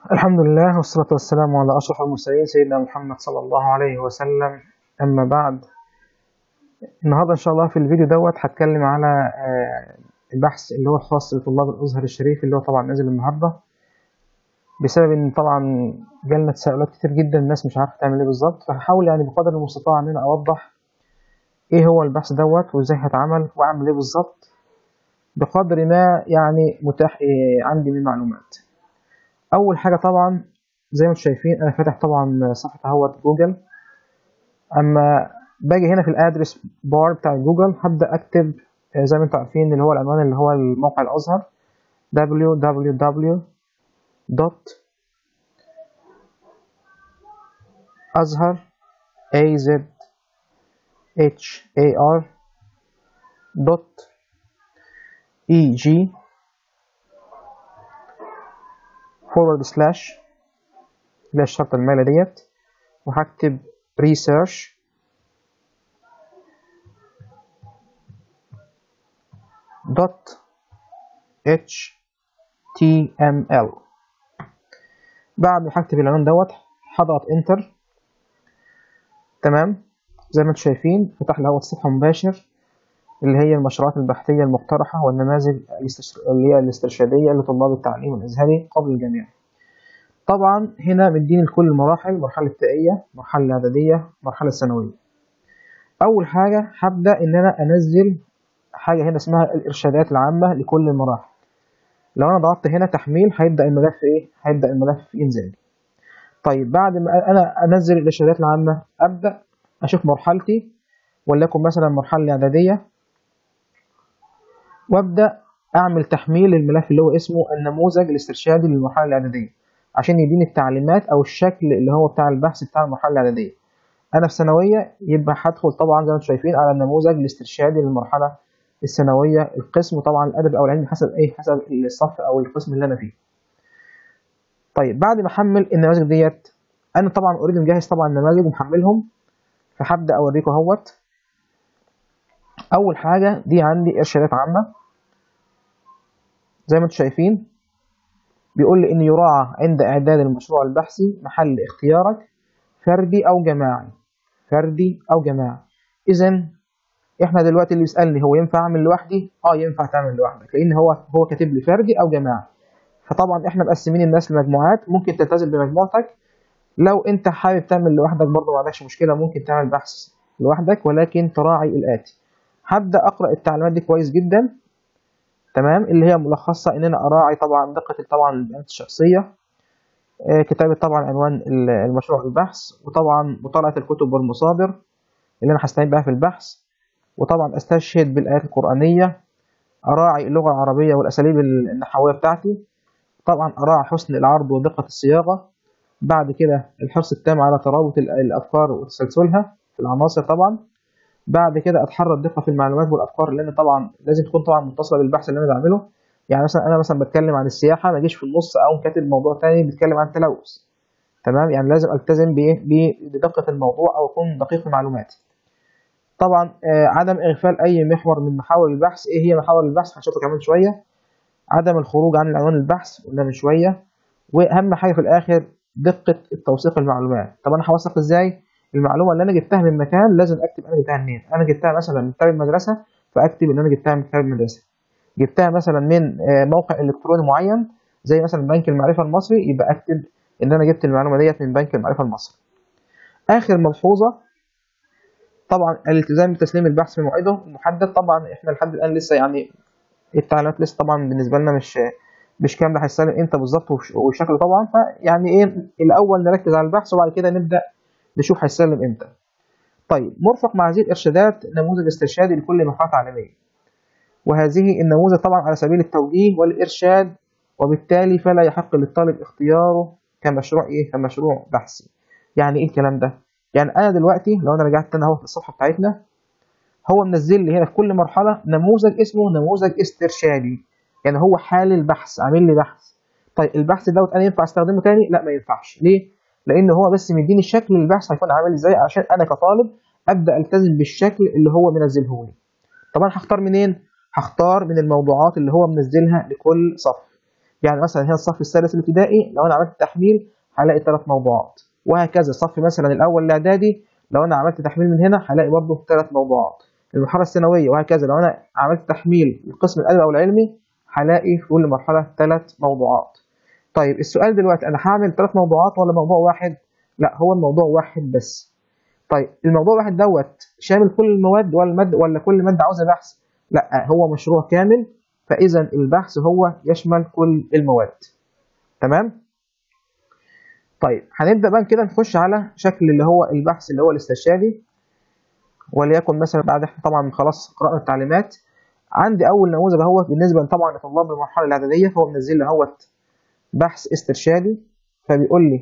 الحمد لله والصلاة والسلام على أشرف المرسلين سيدنا محمد صلى الله عليه وسلم أما بعد النهاردة إن شاء الله في الفيديو دوت هتكلم على آه، البحث اللي هو الخاص بطلاب الأزهر الشريف اللي هو طبعا نازل النهاردة بسبب إن طبعا جالنا تساؤلات كتير جدا الناس مش عارفة تعمل إيه بالظبط فهحاول يعني بقدر المستطاع إن أنا أوضح إيه هو البحث دوت وإزاي هيتعمل وأعمل إيه بالظبط بقدر ما يعني متاح إيه عندي من معلومات اول حاجه طبعا زي ما انتم شايفين انا فاتح طبعا صفحه اهوت جوجل اما باجي هنا في الادرس بار بتاع جوجل هبدا اكتب آه، زي ما انتم عارفين اللي هو العنوان اللي هو الموقع الازهر www dot azhar a z h a r dot e g forward slash اللي هي الشرطة المالية ديت وهكتب research dot html بعد ما هكتب العنوان دوت هضغط انتر تمام زي ما انتم شايفين فتح لي اول صفحة مباشر اللي هي المشروعات البحثية المقترحة والنماذج الاستش- اللي هي الاسترشادية لطلاب التعليم الأزهري قبل الجامعة. طبعا هنا مديني لكل المراحل المرحلة الابتدائية، المرحلة الإعدادية، المرحلة الثانوية. أول حاجة هبدأ إن أنا أنزل حاجة هنا اسمها الإرشادات العامة لكل المراحل. لو أنا ضغطت هنا تحميل هيبدأ الملف إيه؟ هيبدأ الملف ينزل. طيب بعد ما أنا أنزل الإرشادات العامة أبدأ أشوف مرحلتي وليكن مثلا المرحلة الإعدادية وابدا اعمل تحميل للملف اللي هو اسمه النموذج الاسترشادي للمرحله الاعداديه عشان يديني التعليمات او الشكل اللي هو بتاع البحث بتاع المرحله الاعداديه انا في ثانويه يبقى هدخل طبعا زي ما انتم شايفين على النموذج الاسترشادي للمرحله الثانويه القسم طبعا الادب او العلم حسب ايه حسب الصف او القسم اللي انا فيه طيب بعد ما احمل النماذج ديت انا طبعا اوريدي مجهز طبعا النماذج ومحملهم فهبدا اوريكم اهوت اول حاجه دي عندي ارشادات عامه زي ما انتم شايفين بيقول لي ان يراعى عند اعداد المشروع البحثي محل اختيارك فردي او جماعي فردي او جماعي اذا احنا دلوقتي اللي بيسالني هو ينفع اعمل لوحدي اه ينفع تعمل لوحدك لان هو هو كاتب لي فردي او جماعي فطبعا احنا مقسمين الناس لمجموعات ممكن تلتزم بمجموعتك لو انت حابب تعمل لوحدك برضه ما عندكش مشكله ممكن تعمل بحث لوحدك ولكن تراعي الاتي هبدا اقرا التعليمات دي كويس جدا تمام اللي هي ملخصة ان انا اراعي طبعا دقة طبعا البيانات الشخصية آه، كتابة طبعا عنوان ال- المشروع البحث وطبعا مطالعة الكتب والمصادر اللي انا هستعين بها في البحث وطبعا استشهد بالايات القرآنية اراعي اللغة العربية والاساليب ال- النحوية بتاعتي طبعا اراعي حسن العرض ودقة الصياغة بعد كده الحرص التام على ترابط ال- الافكار وتسلسلها في العناصر طبعا بعد كده اتحرى الدقه في المعلومات والافكار لان طبعا لازم تكون طبعا متصله بالبحث اللي انا بعمله يعني مثلا انا مثلا بتكلم عن السياحه ما اجيش في النص او كاتب موضوع تاني بيتكلم عن التلوث تمام يعني لازم التزم بايه ب- بدقه الموضوع او اكون دقيق في معلوماتي طبعا آه، عدم اغفال اي محور من محاور البحث ايه هي محاور البحث هنشوفها كمان شويه عدم الخروج عن العنوان البحث قلنا من شويه واهم حاجه في الاخر دقه التوثيق المعلومات طب انا هوثق ازاي المعلومه اللي انا جبتها من مكان لازم اكتب انا جبتها منين انا جبتها مثلا من كتاب المدرسه فاكتب ان انا جبتها من كتاب المدرسه جبتها مثلا من آه، موقع الكتروني معين زي مثلا بنك المعرفه المصري يبقى اكتب ان انا جبت المعلومه ديت من بنك المعرفه المصري اخر ملحوظه طبعا الالتزام بتسليم البحث في موعده المحدد طبعا احنا لحد الان لسه يعني التعليمات لسه طبعا بالنسبه لنا مش مش كامله هيستلم امتى بالظبط وش- وشكله طبعا فيعني ايه الاول نركز على البحث وبعد كده نبدا نشوف هيسلم امتى طيب مرفق مع هذه الارشادات نموذج استرشادي لكل مرحله تعليميه وهذه النموذج طبعا على سبيل التوجيه والارشاد وبالتالي فلا يحق للطالب اختياره كمشروع ايه كمشروع بحثي يعني ايه الكلام ده يعني انا دلوقتي لو انا رجعت تاني اهو في الصفحه بتاعتنا هو منزل لي هنا في كل مرحله نموذج اسمه نموذج استرشادي يعني هو حال البحث عامل لي بحث طيب البحث دوت انا ينفع استخدمه تاني لا ما ينفعش ليه لان هو بس مديني الشكل البحث هيكون عامل ازاي عشان انا كطالب ابدا التزم بالشكل اللي هو منزله لي طب انا هختار منين هختار من الموضوعات اللي هو منزلها لكل صف يعني مثلا هنا الصف السادس الابتدائي لو انا عملت تحميل هلاقي ثلاث موضوعات وهكذا الصف مثلا الاول الاعدادي لو انا عملت تحميل من هنا هلاقي برضه ثلاث موضوعات المرحله الثانويه وهكذا لو انا عملت تحميل القسم الادبي او العلمي هلاقي في كل مرحله ثلاث موضوعات طيب السؤال دلوقتي انا هعمل ثلاث موضوعات ولا موضوع واحد لا هو الموضوع واحد بس طيب الموضوع واحد دوت شامل كل المواد ولا المد ولا كل ماده عاوزه بحث لا هو مشروع كامل فاذا البحث هو يشمل كل المواد تمام طيب هنبدا بقى كده نخش على شكل اللي هو البحث اللي هو الاسترشادي وليكن مثلا بعد احنا طبعا خلاص قرانا التعليمات عندي اول نموذج اهوت بالنسبه طبعا لطلاب المرحله الاعداديه فهو منزل لي اهوت بحث استرشادي فبيقول لي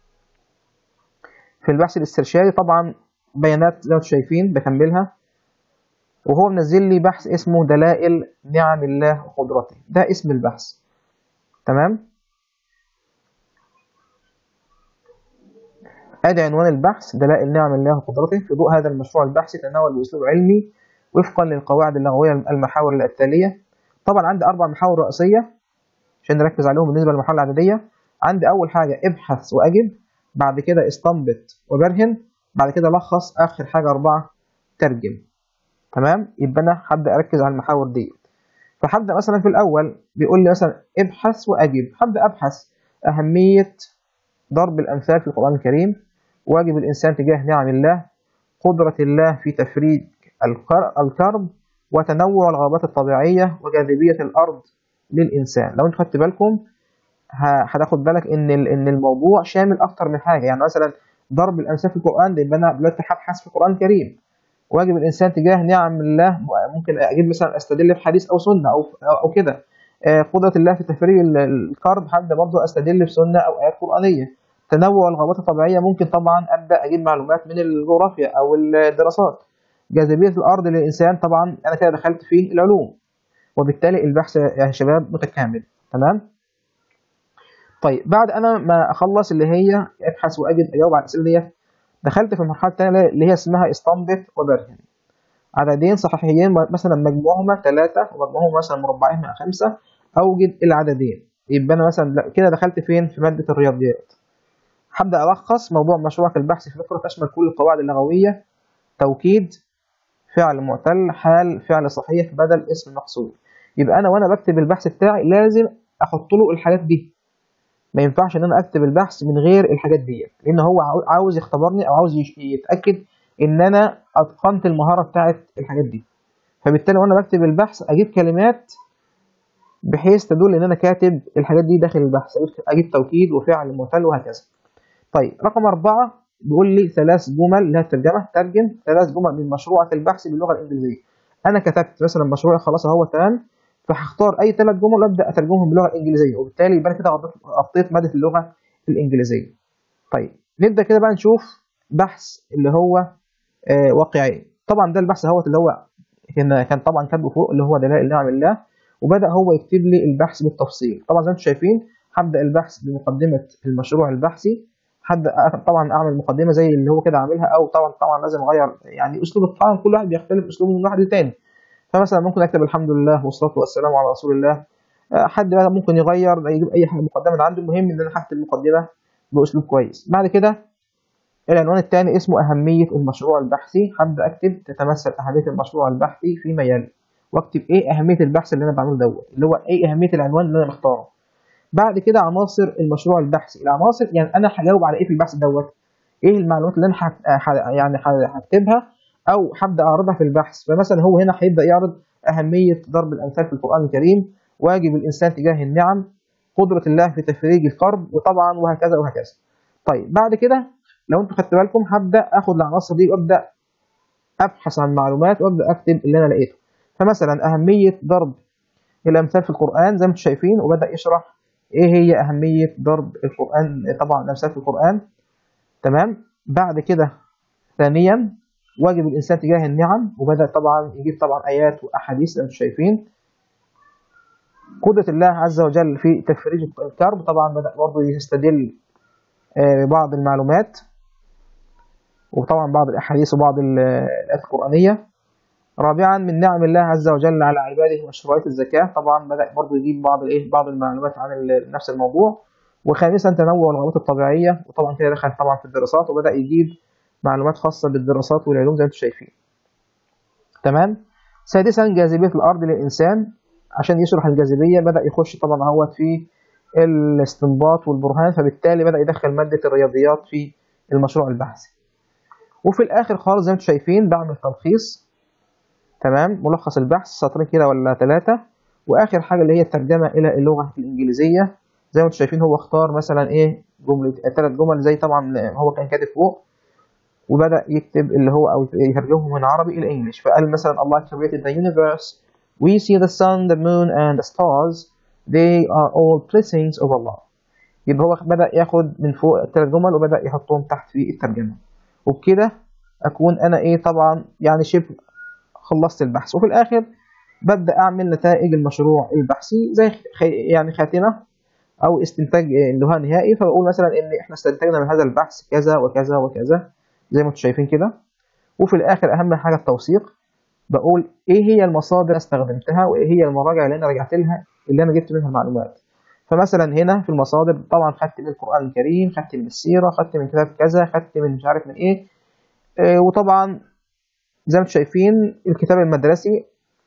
في البحث الاسترشادي طبعا بيانات زي ما انتم شايفين بكملها وهو منزل لي بحث اسمه دلائل نعم الله وقدرته ده اسم البحث تمام ادي عنوان البحث دلائل نعم الله وقدرته في ضوء هذا المشروع البحثي تناول باسلوب علمي وفقا للقواعد اللغويه المحاور التاليه طبعا عندي اربع محاور رئيسيه عشان نركز عليهم بالنسبه للمرحله الاعداديه عندي اول حاجه ابحث واجب بعد كده استنبط وبرهن بعد كده لخص اخر حاجه اربعه ترجم تمام يبقى انا هبدا اركز على المحاور دي فهبدا مثلا في الاول بيقول لي مثلا ابحث واجب هبدا ابحث اهميه ضرب الامثال في القران الكريم واجب الانسان تجاه نعم الله قدره الله في تفريج الكرب وتنوع الغابات الطبيعيه وجاذبيه الارض للانسان لو انت خدت بالكم هتاخد بالك ان ان الموضوع شامل اكتر من حاجه يعني مثلا ضرب الامثال في القران ده يبقى انا دلوقتي هبحث في القران الكريم واجب الانسان تجاه نعم الله ممكن اجيب مثلا استدل بحديث او سنه او او كده قدره الله في تفريج الكرب هبدا برضه استدل بسنه او ايات قرانيه تنوع الغابات الطبيعيه ممكن طبعا ابدا اجيب معلومات من الجغرافيا او الدراسات جاذبيه الارض للانسان طبعا انا كده دخلت في العلوم وبالتالي البحث يا شباب متكامل تمام طيب بعد انا ما اخلص اللي هي ابحث واجد اجاوب على الاسئله ديت دخلت في المرحله الثانيه اللي هي اسمها استنبط وبرهن عددين صحيحيين مثلا مجموعهما ثلاثة ومجموعهما مثلا مربعين مع خمسة أوجد العددين يبقى أنا مثلا كده دخلت فين في مادة الرياضيات هبدأ ألخص موضوع مشروعك البحثي في فكرة تشمل كل القواعد اللغوية توكيد فعل معتل حال فعل صحيح بدل اسم مقصود يبقى أنا وأنا بكتب البحث بتاعي لازم أحط له الحاجات دي ما ينفعش ان انا اكتب البحث من غير الحاجات ديت لان هو عاوز يختبرني او عاوز يتاكد ان انا اتقنت المهاره بتاعه الحاجات دي فبالتالي وانا بكتب البحث اجيب كلمات بحيث تدل ان انا كاتب الحاجات دي داخل البحث اجيب توكيد وفعل معتل وهكذا طيب رقم أربعة بيقول لي ثلاث جمل اللي هي الترجمة ترجم ثلاث جمل من مشروعك البحثي باللغة الإنجليزية أنا كتبت مثلا مشروعي خلاص أهو تمام فهختار اي ثلاث جمل وابدا اترجمهم باللغه الانجليزيه وبالتالي يبقى كده غطيت ماده اللغه الانجليزيه طيب نبدا كده بقى نشوف بحث اللي هو آه واقعي طبعا ده البحث اهوت اللي هو كان كان طبعا كاتبه فوق اللي هو دلائل نعم الله وبدا هو يكتب لي البحث بالتفصيل طبعا زي ما انتم شايفين هبدا البحث بمقدمه المشروع البحثي هبدا طبعا اعمل مقدمه زي اللي هو كده عاملها او طبعا طبعا لازم اغير يعني اسلوب طبعا كل واحد بيختلف اسلوبه من واحد للتاني فمثلا ممكن اكتب الحمد لله والصلاه والسلام على رسول الله حد بقى ممكن يغير يجيب اي حاجه مقدمه من عنده المهم ان انا هكتب مقدمه باسلوب كويس بعد كده العنوان الثاني اسمه اهميه المشروع البحثي هبدا اكتب تتمثل اهميه المشروع البحثي فيما يلي واكتب ايه اهميه البحث اللي انا بعمله دوت اللي هو ايه اهميه العنوان اللي انا مختاره بعد كده عناصر المشروع البحثي العناصر يعني انا هجاوب على ايه في البحث دوت ايه المعلومات اللي انا حت... يعني هكتبها او هبدا اعرضها في البحث فمثلا هو هنا هيبدا يعرض اهميه ضرب الامثال في القران الكريم واجب الانسان تجاه النعم قدره الله في تفريج الكرب وطبعا وهكذا وهكذا طيب بعد كده لو انتم خدتوا بالكم هبدا اخد العناصر دي وابدا ابحث عن معلومات وابدا اكتب اللي انا لقيته فمثلا اهميه ضرب الامثال في القران زي ما انتم شايفين وبدا يشرح ايه هي اهميه ضرب القران طبعا الامثال في القران تمام بعد كده ثانيا واجب الانسان تجاه النعم وبدا طبعا يجيب طبعا ايات واحاديث زي ما انتم شايفين قدرة الله عز وجل في تفريج الكرب طبعا بدأ برضه يستدل ببعض المعلومات وطبعا بعض الأحاديث وبعض الآيات القرآنية رابعا من نعم الله عز وجل على عباده مشروعية الزكاة طبعا بدأ برضه يجيب بعض الايه بعض المعلومات عن ال- نفس الموضوع وخامسا تنوع الغابات الطبيعية وطبعا كده دخل طبعا في الدراسات وبدأ يجيب معلومات خاصة بالدراسات والعلوم زي ما انتم شايفين تمام سادسا جاذبية الأرض للإنسان عشان يشرح الجاذبية بدأ يخش طبعا اهوت في الاستنباط والبرهان فبالتالي بدأ يدخل مادة الرياضيات في المشروع البحثي وفي الآخر خالص زي ما انتم شايفين بعمل تلخيص تمام ملخص البحث سطرين كده ولا ثلاثة وآخر حاجة اللي هي الترجمة إلى اللغة الإنجليزية زي ما انتم شايفين هو اختار مثلا إيه جملة ثلاث جمل زي طبعا هو كان كاتب فوق وبدأ يكتب اللي هو أو يترجمهم من عربي إلى إنجلش فقال مثلا Allah created the universe we see the sun the moon and the stars they are all blessings of Allah يبقى هو بدأ ياخد من فوق الثلاث جمل وبدأ يحطهم تحت في الترجمة وبكده أكون أنا إيه طبعا يعني شبه خلصت البحث وفي الآخر ببدأ أعمل نتائج المشروع البحثي زي خي يعني خاتمة أو استنتاج اللي هو نهائي فبقول مثلا إن إحنا استنتجنا من هذا البحث كذا وكذا وكذا زي ما انتم شايفين كده وفي الآخر أهم حاجة التوثيق بقول إيه هي المصادر اللي استخدمتها وإيه هي المراجع اللي أنا رجعت لها اللي أنا جبت منها المعلومات فمثلا هنا في المصادر طبعا خدت من القرآن الكريم خدت من السيرة خدت من كتاب كذا خدت من مش عارف من إيه, إيه وطبعا زي ما انتم شايفين الكتاب المدرسي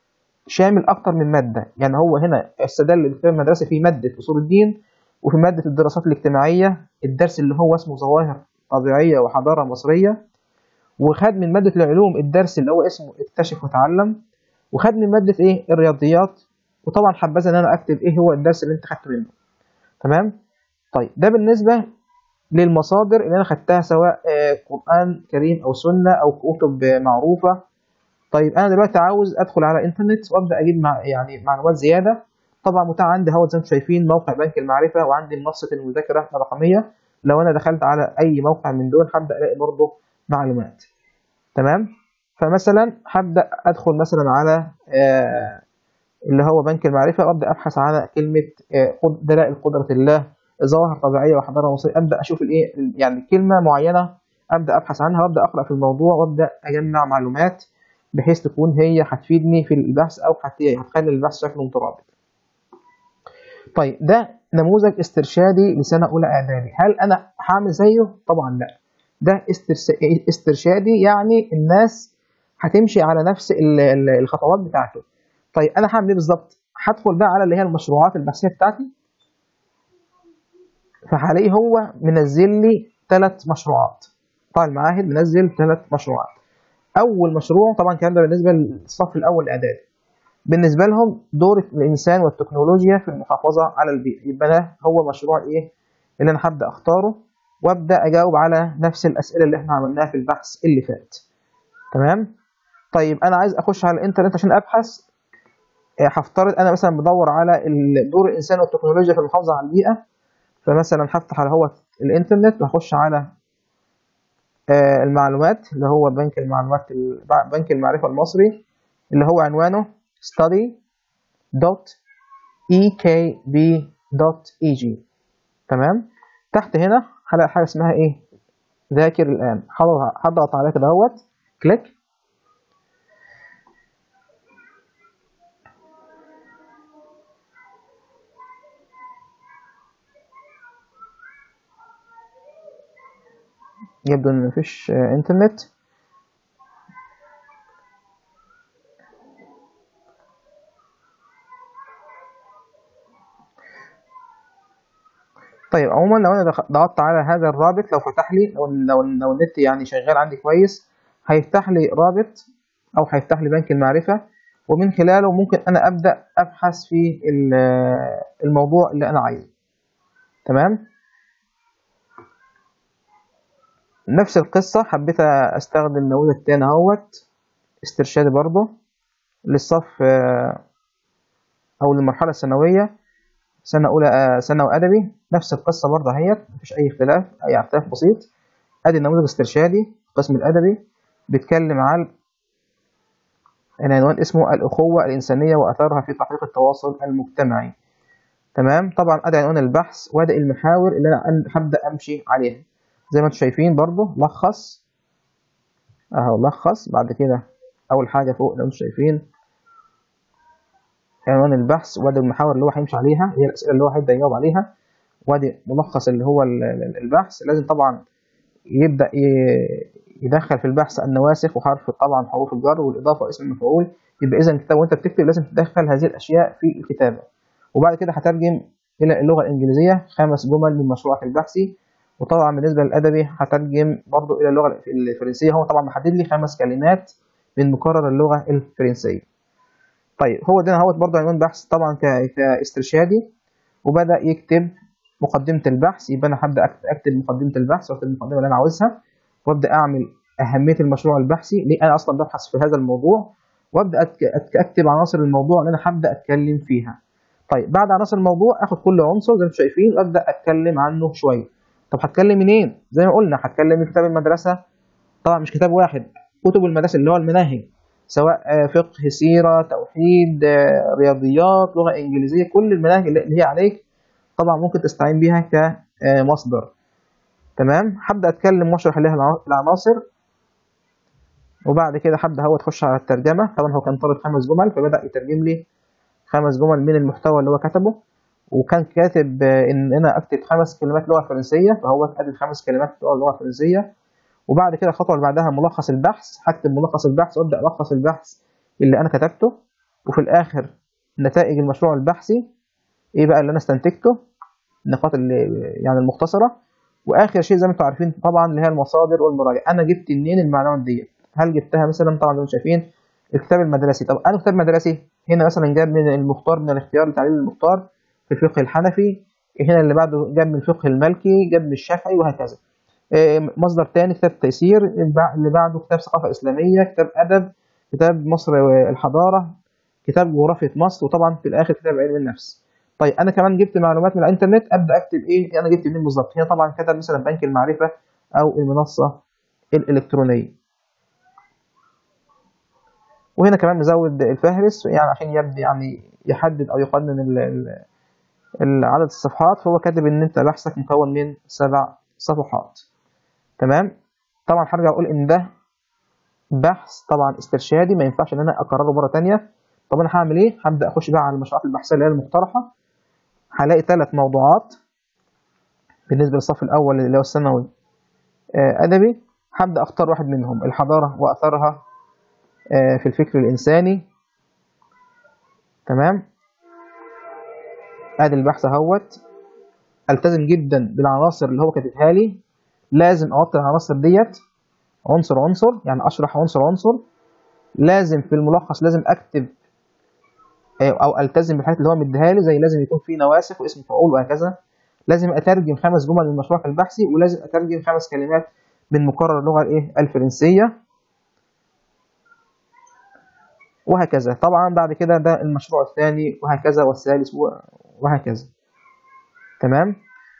شامل أكتر من مادة يعني هو هنا استدل الكتاب المدرسي في مادة أصول الدين وفي مادة الدراسات الاجتماعية الدرس اللي هو اسمه ظواهر طبيعية وحضارة مصرية وخد من مادة العلوم الدرس اللي هو اسمه اكتشف وتعلم وخد من مادة ايه الرياضيات وطبعا حبذا ان انا اكتب ايه هو الدرس اللي انت خدته منه تمام طيب ده بالنسبة للمصادر اللي انا خدتها سواء آه قرآن كريم او سنة او كتب آه معروفة طيب انا دلوقتي عاوز ادخل على انترنت وابدا اجيب مع يعني معلومات زيادة طبعا متاح عندي اهو زي ما انتم شايفين موقع بنك المعرفة وعندي منصة المذاكرة الرقمية لو انا دخلت على اي موقع من دول هبدا الاقي برضه معلومات تمام فمثلا هبدا ادخل مثلا على آه اللي هو بنك المعرفه وابدا ابحث على كلمه آه دلائل قدره الله ظواهر طبيعيه وحضاره مصريه ابدا اشوف الايه يعني كلمه معينه ابدا ابحث عنها وابدا اقرا في الموضوع وابدا اجمع معلومات بحيث تكون هي هتفيدني في البحث او هتخلي البحث شكله مترابط طيب ده نموذج استرشادي لسنة أولى إعدادي هل أنا هعمل زيه؟ طبعا لا ده استرشادي يعني الناس هتمشي على نفس الخطوات بتاعته طيب أنا هعمل إيه بالظبط؟ هدخل بقى على اللي هي المشروعات البحثية بتاعتي فهلاقيه هو منزل لي ثلاث مشروعات طبعا المعاهد منزل ثلاث مشروعات أول مشروع طبعا الكلام ده بالنسبة للصف الأول الإعدادي بالنسبة لهم دور الإنسان والتكنولوجيا في المحافظة على البيئة يبقى ده هو مشروع إيه اللي أنا هبدأ أختاره وأبدأ أجاوب على نفس الأسئلة اللي إحنا عملناها في البحث اللي فات تمام طيب أنا عايز أخش على الإنترنت عشان أبحث هفترض أنا مثلا بدور على دور الإنسان والتكنولوجيا في المحافظة على البيئة فمثلا هفتح على هو الإنترنت وأخش على المعلومات اللي هو بنك المعلومات بنك المعرفة المصري اللي هو عنوانه study.ekb.eg تمام تحت هنا هلاقي حاجه اسمها ايه ذاكر الان هضغط عليها كده اهوت كليك يبدو ان مفيش انترنت طيب عموما لو انا ضغطت على هذا الرابط لو فتح لي لو لو, لو النت يعني شغال عندي كويس هيفتح لي رابط او هيفتح لي بنك المعرفة ومن خلاله ممكن انا ابدا ابحث في الموضوع اللي انا عايزه تمام نفس القصة حبيت استخدم نموذج تاني اهوت استرشادي برضه للصف او للمرحلة الثانوية سنة أولى سنة وأدبي نفس القصة برضه اهيت مفيش أي اختلاف أي اختلاف بسيط أدي النموذج استرشادي القسم الأدبي بيتكلم عن العنوان اسمه الأخوة الإنسانية وأثرها في تحقيق التواصل المجتمعي تمام طبعا أدي عنوان البحث وأدي المحاور اللي أنا هبدأ أمشي عليها زي ما انتم شايفين برضه لخص أهو لخص بعد كده اول حاجه فوق لو انتم شايفين عنوان البحث وادي المحاور اللي هو هيمشي عليها هي الاسئله اللي هو هيبدا يجاوب عليها وادي ملخص اللي هو البحث لازم طبعا يبدا يدخل في البحث النواسخ وحرف طبعا حروف الجر والاضافه واسم المفعول يبقى اذا الكتاب وانت بتكتب لازم تدخل هذه الاشياء في الكتابه وبعد كده هترجم الى اللغه الانجليزيه خمس جمل من مشروعك البحثي وطبعا بالنسبه للادبي هترجم برضو الى اللغه الفرنسيه هو طبعا محدد لي خمس كلمات من مقرر اللغه الفرنسيه طيب هو ده اهوت برضو عنوان بحث طبعا كاسترشادي وبدا يكتب مقدمه البحث يبقى انا هبدا اكتب مقدمه البحث واكتب المقدمه اللي انا عاوزها وابدا اعمل اهميه المشروع البحثي ليه انا اصلا ببحث في هذا الموضوع وابدا اكتب عناصر الموضوع اللي انا هبدا اتكلم فيها طيب بعد عناصر الموضوع اخد كل عنصر زي ما انتم شايفين وابدا اتكلم عنه شويه طب هتكلم منين زي ما قلنا هتكلم من كتاب المدرسه طبعا مش كتاب واحد كتب المدرسه اللي هو المناهج سواء فقه سيره توحيد رياضيات لغه انجليزيه كل المناهج اللي هي عليك طبعا ممكن تستعين بيها كمصدر تمام هبدا اتكلم واشرح لها العناصر وبعد كده هبدا هو تخش على الترجمه طبعا هو كان طالب خمس جمل فبدا يترجم لي خمس جمل من المحتوى اللي هو كتبه وكان كاتب ان انا اكتب خمس كلمات لغه فرنسيه فهو كاتب خمس كلمات لغه فرنسيه وبعد كده الخطوه اللي بعدها ملخص البحث هكتب ملخص البحث وابدا الخص البحث اللي انا كتبته وفي الاخر نتائج المشروع البحثي ايه بقى اللي انا استنتجته النقاط اللي يعني المختصره واخر شيء زي ما انتم عارفين طبعا اللي هي المصادر والمراجع انا جبت منين المعلومات ديت هل جبتها مثلا طبعا زي ما شايفين الكتاب المدرسي طب انا كتاب مدرسي هنا مثلا جاب من المختار من الاختيار لتعليل المختار في الفقه الحنفي هنا اللي بعده جاب من الفقه المالكي جاب من الشافعي وهكذا مصدر تاني كتاب تيسير اللي بعده كتاب ثقافة إسلامية كتاب أدب كتاب مصر الحضارة كتاب جغرافية مصر وطبعا في الآخر كتاب علم النفس طيب أنا كمان جبت معلومات من الإنترنت أبدأ أكتب إيه أنا جبت منين بالظبط هنا طبعا كتب مثلا بنك المعرفة أو المنصة الإلكترونية وهنا كمان مزود الفهرس يعني عشان يبدأ يعني يحدد أو يقنن عدد الصفحات فهو كاتب إن أنت بحثك مكون من سبع صفحات تمام طبعا هرجع اقول ان ده بحث طبعا استرشادي ما ينفعش ان انا اكرره مره تانية طب انا هعمل ايه هبدا اخش بقى على المشروعات البحثيه اللي هي المقترحه هلاقي ثلاث موضوعات بالنسبه للصف الاول اللي هو الثانوي ادبي هبدا اختار واحد منهم الحضاره واثرها في الفكر الانساني تمام ادي البحث اهوت التزم جدا بالعناصر اللي هو كاتبها لي لازم اغطي العناصر ديت عنصر عنصر يعني اشرح عنصر عنصر لازم في الملخص لازم اكتب او التزم بالحاجات اللي هو مديها لي زي لازم يكون في نواسخ واسم فعول وهكذا لازم اترجم خمس جمل من مشروعك البحثي ولازم اترجم خمس كلمات من مقرر اللغه الايه الفرنسيه وهكذا طبعا بعد كده ده المشروع الثاني وهكذا والثالث وهكذا تمام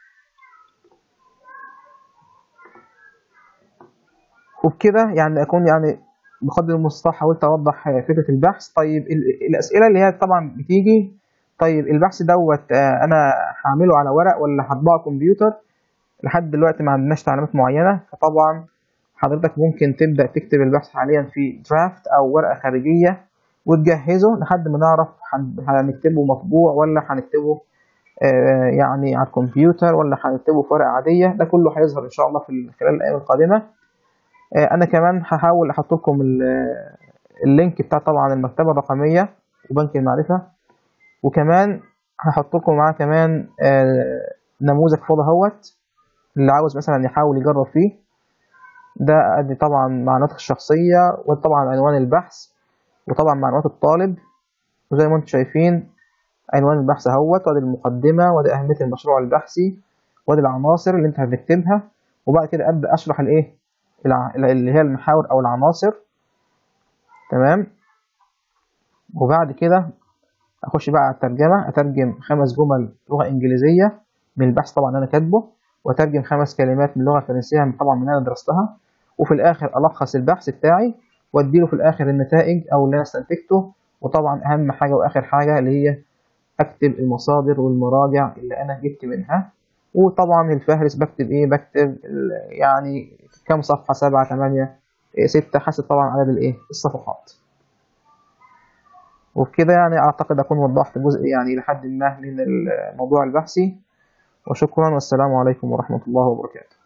وبكده يعني اكون يعني بقدر المستطاع حاولت اوضح فكره البحث طيب الاسئله اللي هي طبعا بتيجي طيب البحث دوت انا هعمله على ورق ولا هطبعه كمبيوتر لحد دلوقتي ما عندناش تعليمات معينه فطبعا حضرتك ممكن تبدا تكتب البحث حاليا في درافت او ورقه خارجيه وتجهزه لحد ما نعرف هنكتبه مطبوع ولا هنكتبه يعني على الكمبيوتر ولا هنكتبه في ورقه عاديه ده كله هيظهر ان شاء الله في خلال الايام القادمه انا كمان هحاول احط لكم اللينك بتاع طبعا المكتبه الرقميه وبنك المعرفه وكمان هحط لكم معاه كمان نموذج فاضي اهوت اللي عاوز مثلا يحاول يجرب فيه ده ادي طبعا معلوماتك الشخصيه وطبعا عنوان البحث وطبعا معلومات الطالب وزي ما انتم شايفين عنوان البحث اهوت وادي المقدمه وادي اهميه المشروع البحثي وادي العناصر اللي انت هتكتبها وبعد كده ابدا اشرح الايه اللي هي المحاور او العناصر تمام وبعد كده اخش بقى على الترجمه اترجم خمس جمل لغه انجليزيه من البحث طبعا انا كاتبه واترجم خمس كلمات من اللغه الفرنسيه طبعا من انا درستها وفي الاخر الخص البحث بتاعي واديله في الاخر النتائج او اللي انا استنتجته وطبعا اهم حاجه واخر حاجه اللي هي اكتب المصادر والمراجع اللي انا جبت منها وطبعا الفهرس بكتب ايه بكتب يعني كم صفحه سبعة ثمانية ستة حسب طبعا عدد الايه الصفحات وبكده يعني أعتقد أكون وضحت جزء يعني لحد ما من الموضوع البحثي وشكرا والسلام عليكم ورحمة الله وبركاته